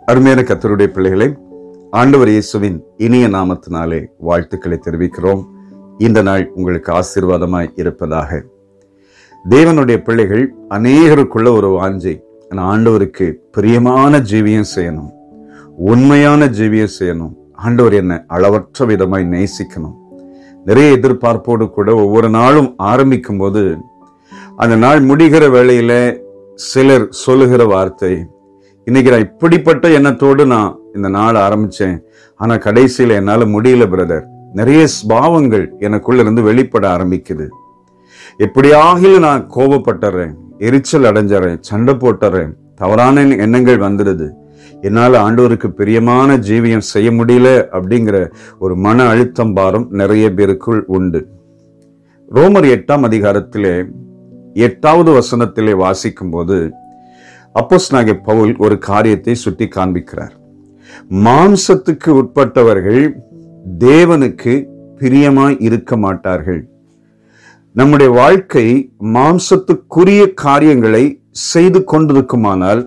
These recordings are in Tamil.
அருமையான கத்தருடைய பிள்ளைகளை ஆண்டவர் இயேசுவின் இனிய நாமத்தினாலே வாழ்த்துக்களை தெரிவிக்கிறோம் இந்த நாள் உங்களுக்கு ஆசீர்வாதமாய் இருப்பதாக தேவனுடைய பிள்ளைகள் அநேகருக்குள்ள ஒரு வாஞ்சை நான் ஆண்டவருக்கு பிரியமான ஜீவியம் செய்யணும் உண்மையான ஜீவியம் செய்யணும் ஆண்டவர் என்ன அளவற்ற விதமாய் நேசிக்கணும் நிறைய எதிர்பார்ப்போடு கூட ஒவ்வொரு நாளும் ஆரம்பிக்கும் போது அந்த நாள் முடிகிற வேளையில சிலர் சொல்லுகிற வார்த்தை இன்னைக்கு நான் இப்படிப்பட்ட எண்ணத்தோடு நான் இந்த நாள் ஆரம்பிச்சேன் ஆனா கடைசியில என்னால முடியல பிரதர் நிறைய ஸ்பாவங்கள் எனக்குள்ள இருந்து வெளிப்பட ஆரம்பிக்குது எப்படியாகிலும் நான் கோபப்பட்டுறேன் எரிச்சல் அடைஞ்சிறேன் சண்டை போட்டுறேன் தவறான எண்ணங்கள் வந்துடுது என்னால ஆண்டவருக்கு பிரியமான ஜீவியம் செய்ய முடியல அப்படிங்கிற ஒரு மன அழுத்தம் பாரம் நிறைய பேருக்குள் உண்டு ரோமர் எட்டாம் அதிகாரத்திலே எட்டாவது வசனத்திலே வாசிக்கும் போது அப்போஸ் பவுல் ஒரு காரியத்தை சுட்டி காண்பிக்கிறார் மாம்சத்துக்கு உட்பட்டவர்கள் தேவனுக்கு பிரியமாய் இருக்க மாட்டார்கள் நம்முடைய வாழ்க்கை மாம்சத்துக்குரிய காரியங்களை செய்து கொண்டிருக்குமானால்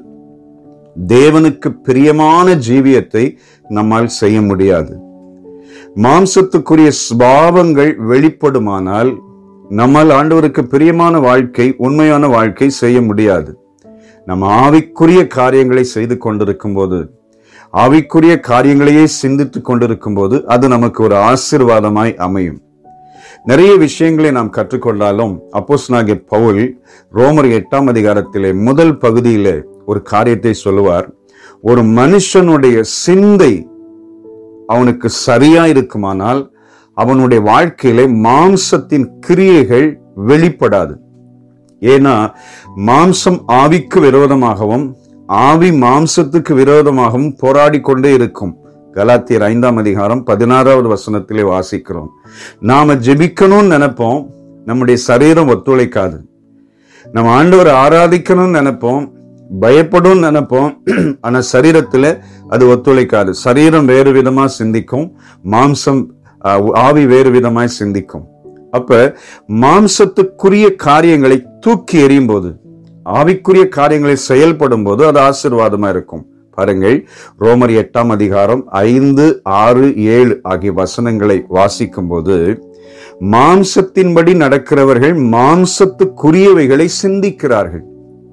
தேவனுக்கு பிரியமான ஜீவியத்தை நம்மால் செய்ய முடியாது மாம்சத்துக்குரிய சுபாவங்கள் வெளிப்படுமானால் நம்மால் ஆண்டவருக்கு பிரியமான வாழ்க்கை உண்மையான வாழ்க்கை செய்ய முடியாது நம்ம ஆவிக்குரிய காரியங்களை செய்து கொண்டிருக்கும் போது ஆவிக்குரிய காரியங்களையே சிந்தித்துக் கொண்டிருக்கும் போது அது நமக்கு ஒரு ஆசிர்வாதமாய் அமையும் நிறைய விஷயங்களை நாம் கற்றுக்கொண்டாலும் அப்போஸ் நாகிய பவுல் ரோமர் எட்டாம் அதிகாரத்திலே முதல் பகுதியிலே ஒரு காரியத்தை சொல்லுவார் ஒரு மனுஷனுடைய சிந்தை அவனுக்கு சரியா இருக்குமானால் அவனுடைய வாழ்க்கையிலே மாம்சத்தின் கிரியைகள் வெளிப்படாது ஏன்னா மாம்சம் ஆவிக்கு விரோதமாகவும் ஆவி மாம்சத்துக்கு விரோதமாகவும் போராடி கொண்டே இருக்கும் கலாத்தியர் ஐந்தாம் அதிகாரம் பதினாறாவது வசனத்திலே வாசிக்கிறோம் நாம ஜெபிக்கணும்னு நினைப்போம் நம்முடைய சரீரம் ஒத்துழைக்காது நம்ம ஆண்டவர் ஆராதிக்கணும்னு நினைப்போம் பயப்படும் நினைப்போம் ஆனா சரீரத்துல அது ஒத்துழைக்காது சரீரம் வேறு விதமா சிந்திக்கும் மாம்சம் ஆஹ், ஆவி வேறு விதமாய் சிந்திக்கும் அப்ப மாம்சத்துக்குரிய காரியங்களை தூக்கி எறியும் போது ஆவிக்குரிய காரியங்களை செயல்படும் போது அது ஆசீர்வாதமா இருக்கும் பாருங்கள் ரோமர் எட்டாம் அதிகாரம் ஐந்து ஆறு ஏழு ஆகிய வசனங்களை வாசிக்கும் போது மாம்சத்தின்படி நடக்கிறவர்கள் மாம்சத்துக்குரியவைகளை சிந்திக்கிறார்கள்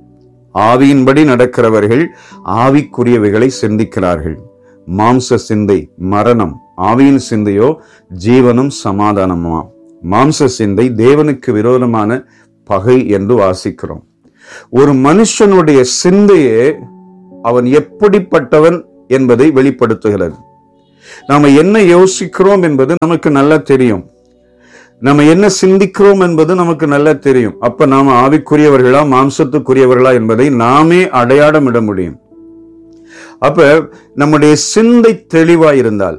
ஆவியின்படி நடக்கிறவர்கள் ஆவிக்குரியவைகளை சிந்திக்கிறார்கள் மாம்ச சிந்தை மரணம் ஆவியின் சிந்தையோ ஜீவனும் சமாதானமா மாம்ச சிந்தை தேவனுக்கு விரோதமான பகை என்று வாசிக்கிறோம் ஒரு மனுஷனுடைய சிந்தையே அவன் எப்படிப்பட்டவன் என்பதை வெளிப்படுத்துகிறது நாம என்ன யோசிக்கிறோம் என்பது நமக்கு நல்லா தெரியும் நம்ம என்ன சிந்திக்கிறோம் என்பது நமக்கு நல்லா தெரியும் அப்ப நாம ஆவிக்குரியவர்களா மாம்சத்துக்குரியவர்களா என்பதை நாமே அடையாளமிட முடியும் அப்ப நம்முடைய சிந்தை தெளிவா இருந்தால்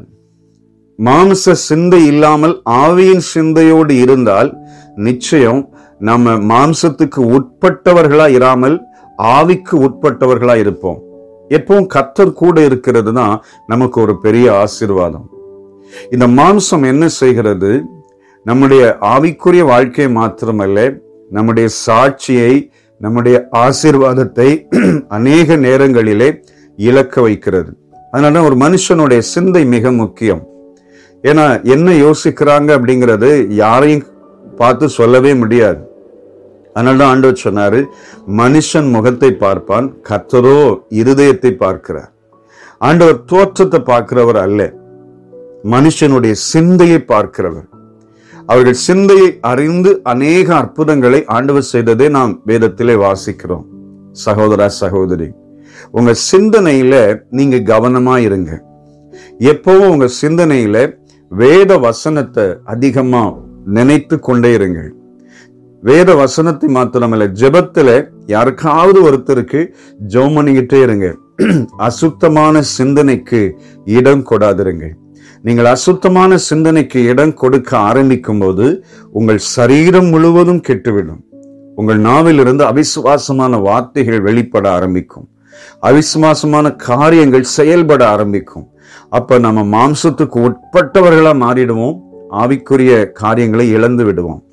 மாம்ச சிந்தை இல்லாமல் ஆவியின் சிந்தையோடு இருந்தால் நிச்சயம் நம்ம மாம்சத்துக்கு உட்பட்டவர்களா இராமல் ஆவிக்கு உட்பட்டவர்களா இருப்போம் எப்பவும் கத்தர் கூட இருக்கிறது தான் நமக்கு ஒரு பெரிய ஆசீர்வாதம் இந்த மாம்சம் என்ன செய்கிறது நம்முடைய ஆவிக்குரிய வாழ்க்கை மாத்திரமல்ல நம்முடைய சாட்சியை நம்முடைய ஆசீர்வாதத்தை அநேக நேரங்களிலே இழக்க வைக்கிறது அதனால ஒரு மனுஷனுடைய சிந்தை மிக முக்கியம் ஏன்னா என்ன யோசிக்கிறாங்க அப்படிங்கிறது யாரையும் பார்த்து சொல்லவே முடியாது அதனால தான் ஆண்டவர் சொன்னாரு மனுஷன் முகத்தை பார்ப்பான் கர்த்தரோ இருதயத்தை பார்க்கிறார் ஆண்டவர் தோற்றத்தை பார்க்கிறவர் அல்ல மனுஷனுடைய சிந்தையை பார்க்கிறவர் அவர்கள் சிந்தையை அறிந்து அநேக அற்புதங்களை ஆண்டவர் செய்ததை நாம் வேதத்திலே வாசிக்கிறோம் சகோதரா சகோதரி உங்க சிந்தனையில நீங்க கவனமா இருங்க எப்பவும் உங்க சிந்தனையில வேத வசனத்தை அதிகமா நினைத்து கொண்டே இருங்கள் வேத வசனத்தை மாத்திரமல்ல ஜெபத்துல யாருக்காவது ஒருத்தருக்கு ஜெபம் பண்ணிக்கிட்டே இருங்க அசுத்தமான சிந்தனைக்கு இடம் கொடாதிருங்கள் நீங்கள் அசுத்தமான சிந்தனைக்கு இடம் கொடுக்க ஆரம்பிக்கும் போது உங்கள் சரீரம் முழுவதும் கெட்டுவிடும் உங்கள் நாவிலிருந்து அவிசுவாசமான வார்த்தைகள் வெளிப்பட ஆரம்பிக்கும் அவிசுவாசமான காரியங்கள் செயல்பட ஆரம்பிக்கும் அப்ப நம்ம மாம்சத்துக்கு உட்பட்டவர்களா மாறிடுவோம் ஆவிக்குரிய காரியங்களை இழந்து விடுவோம்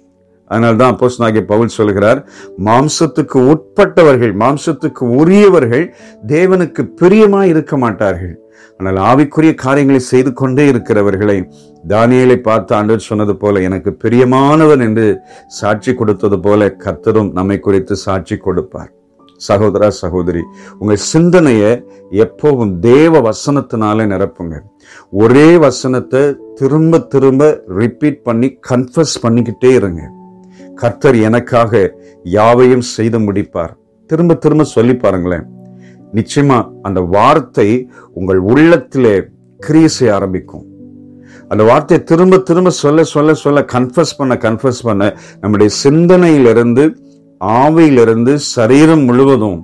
அதனால்தான் அப்போஸ் நாகிய பவுல் சொல்கிறார் மாம்சத்துக்கு உட்பட்டவர்கள் மாம்சத்துக்கு உரியவர்கள் தேவனுக்கு பிரியமாய் இருக்க மாட்டார்கள் ஆனால் ஆவிக்குரிய காரியங்களை செய்து கொண்டே இருக்கிறவர்களை தானியலை பார்த்து ஆண்டவர் சொன்னது போல எனக்கு பிரியமானவன் என்று சாட்சி கொடுத்தது போல கர்த்தரும் நம்மை குறித்து சாட்சி கொடுப்பார் சகோதரா சகோதரி உங்கள் சிந்தனையை எப்பவும் தேவ வசனத்தினால நிரப்புங்க ஒரே வசனத்தை திரும்ப திரும்ப ரிப்பீட் பண்ணி கன்ஃபஸ் பண்ணிக்கிட்டே இருங்க கர்த்தர் எனக்காக யாவையும் செய்து முடிப்பார் திரும்ப திரும்ப சொல்லி பாருங்களேன் நிச்சயமா அந்த வார்த்தை உங்கள் உள்ளத்திலே கிரியை செய்ய ஆரம்பிக்கும் அந்த வார்த்தையை திரும்ப திரும்ப சொல்ல சொல்ல சொல்ல கன்ஃபஸ் பண்ண கன்ஃபஸ் பண்ண நம்முடைய சிந்தனையிலிருந்து ஆவியிலிருந்து சரீரம் முழுவதும்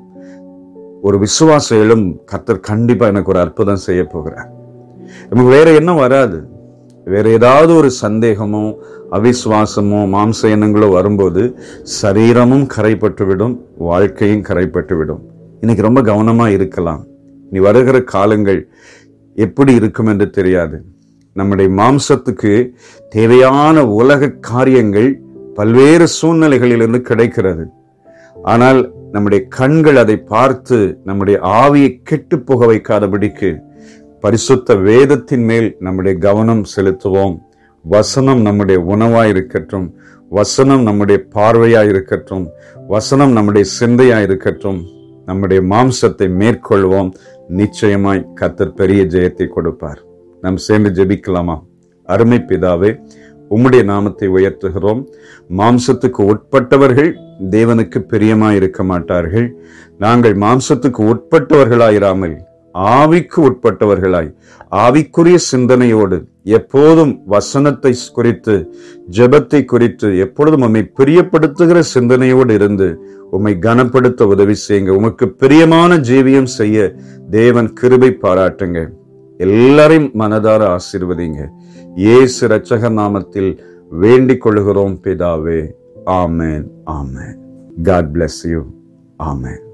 ஒரு விசுவாச எழும் கர்த்தர் கண்டிப்பா எனக்கு ஒரு அற்புதம் செய்ய போகிறார் நமக்கு வேற என்ன வராது வேற ஏதாவது ஒரு சந்தேகமோ அவிசுவாசமோ மாம்ச எண்ணங்களோ வரும்போது சரீரமும் கரைப்பட்டு விடும் வாழ்க்கையும் கரைப்பட்டு விடும் இன்னைக்கு ரொம்ப கவனமா இருக்கலாம் நீ வருகிற காலங்கள் எப்படி இருக்கும் என்று தெரியாது நம்முடைய மாம்சத்துக்கு தேவையான உலக காரியங்கள் பல்வேறு சூழ்நிலைகளிலிருந்து கிடைக்கிறது ஆனால் நம்முடைய கண்கள் அதை பார்த்து நம்முடைய ஆவியை கெட்டு போக வைக்காதபடிக்கு பரிசுத்த வேதத்தின் மேல் நம்முடைய கவனம் செலுத்துவோம் வசனம் நம்முடைய உணவாய் இருக்கட்டும் வசனம் நம்முடைய பார்வையாய் இருக்கட்டும் வசனம் நம்முடைய சிந்தையாய் இருக்கட்டும் நம்முடைய மாம்சத்தை மேற்கொள்வோம் நிச்சயமாய் கத்தர் பெரிய ஜெயத்தை கொடுப்பார் நாம் சேர்ந்து ஜெபிக்கலாமா அருமை பிதாவே உம்முடைய நாமத்தை உயர்த்துகிறோம் மாம்சத்துக்கு உட்பட்டவர்கள் தேவனுக்கு பிரியமாய் இருக்க மாட்டார்கள் நாங்கள் மாம்சத்துக்கு உட்பட்டவர்களாயிராமல் ஆவிக்கு உட்பட்டவர்களாய் ஆவிக்குரிய சிந்தனையோடு எப்போதும் வசனத்தை குறித்து ஜெபத்தை குறித்து எப்பொழுதும் உம்மை பிரியப்படுத்துகிற சிந்தனையோடு இருந்து உம்மை கனப்படுத்த உதவி செய்யுங்க உமக்கு பிரியமான ஜீவியம் செய்ய தேவன் கிருபை பாராட்டுங்க எல்லாரையும் மனதார ஆசீர்வதிங்க இயேசு இரட்சக நாமத்தில் வேண்டிக் கொள்கிறோம் பிதாவே ஆமேன் ஆமேன் காட் bless யூ ஆமேன்